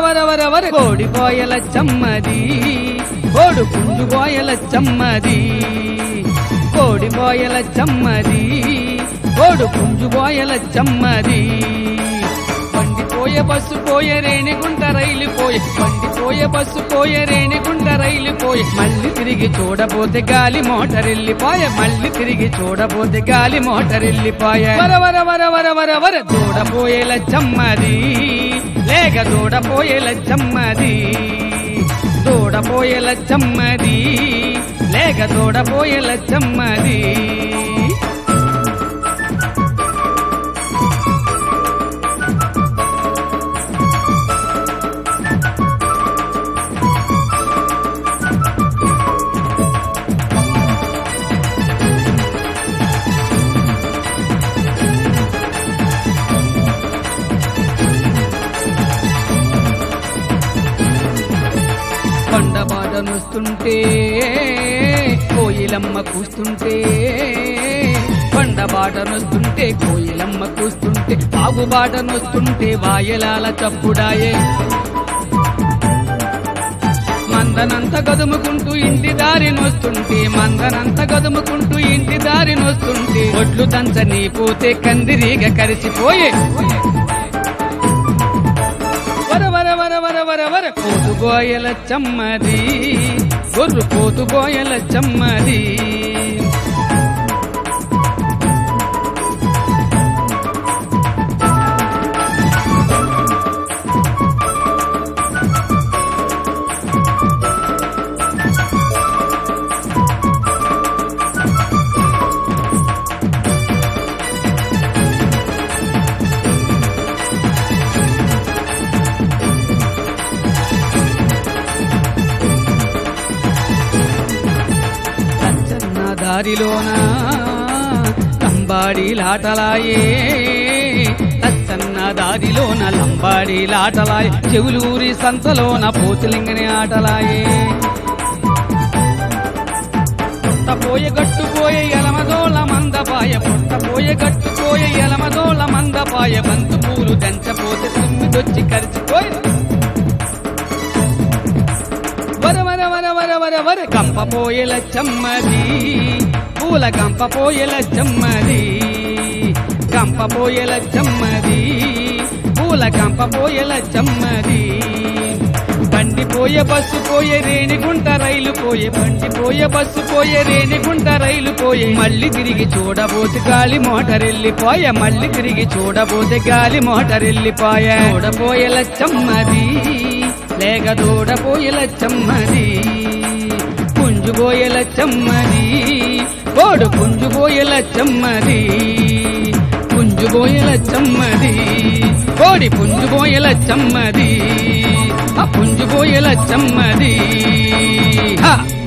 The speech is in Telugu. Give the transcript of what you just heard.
వర వర వర కోడి పోయల చమ్మది కోడు పుంజు పోయల చమ్మది కోడి పోయల చమ్మది కోడు పుంజు పోయల చమ్మది పండిపోయే బస్సు పోయే రేణిగుంట రైలు పోయే పండిపోయే బస్సు పోయే రేణిగుంట రైలు పోయే మళ్ళీ తిరిగి చూడబోతే గాలి మోటార్ వెళ్ళిపోయే మళ్ళీ తిరిగి చూడబోతే గాలి మోటార్ వెళ్ళిపోయే వర వర వర వర వర వర దూడపోయేల చమ్మది లేక దూడపోయేల చమ్మది దూడపోయేల చమ్మది లేక దూడపోయేల చమ్మది కొండబాట నొస్తుంటే కోయిలమ్మ కూస్తుంటే కొండబాట నొస్తుంటే కోయిలమ్మ కూస్తుంటే ఆగుబాట నొస్తుంటే వాయలాల చప్పుడాయే మందనంత గదుముకుంటూ ఇంటి దారి నొస్తుంటే మందనంత గదుముకుంటూ ఇంటి దారి నొస్తుంటే ఒడ్లు దంచని పోతే కందిరీగ కరిచిపోయే వర వర వర వర వర వర పోతు గోయల చమ్మది గొర్రు పోతు గోయల చమ్మది లచ్చన్న దారిలోన లంబాడి లాటలాయే లచ్చన్న దారిలోన లంబాడి లాటలాయే చెవులూరి సంతలోన పోతులింగని ఆటలాయే పుట్టపోయే గట్టుపోయే ఎలమదోళ మందపాయ పుట్టపోయే గట్టుపోయే ఎలమదోళ మందపాయ బంతు పూలు దంచపోతే తుమ్మిదొచ్చి కరిచిపోయి వర వర వర వర వర వర కంప పోయల చమ్మది పూల కంప పోయల చమ్మది కంప పోయల చమ్మది పూల కంప పోయల చమ్మది బండి పోయే బస్సు పోయే రేణిగుంట రైలు పోయే బండి పోయే బస్సు పోయే రేణిగుంట రైలు పోయే మళ్ళీ తిరిగి చూడబోతే గాలి మోటార్ వెళ్ళిపోయే మళ్ళీ తిరిగి చూడబోతే గాలి మోటార్ వెళ్ళిపోయే చూడపోయేల చమ్మది లేక దూడపోయేల చమ్మది పుంజుబోయేల చమ్మది కోడు పుంజుబోయేల చమ్మది పుంజుబోయేల చమ్మది కోడి పుంజుబోయేల చమ్మది ఆ పుంజుబోయేల చమ్మది హా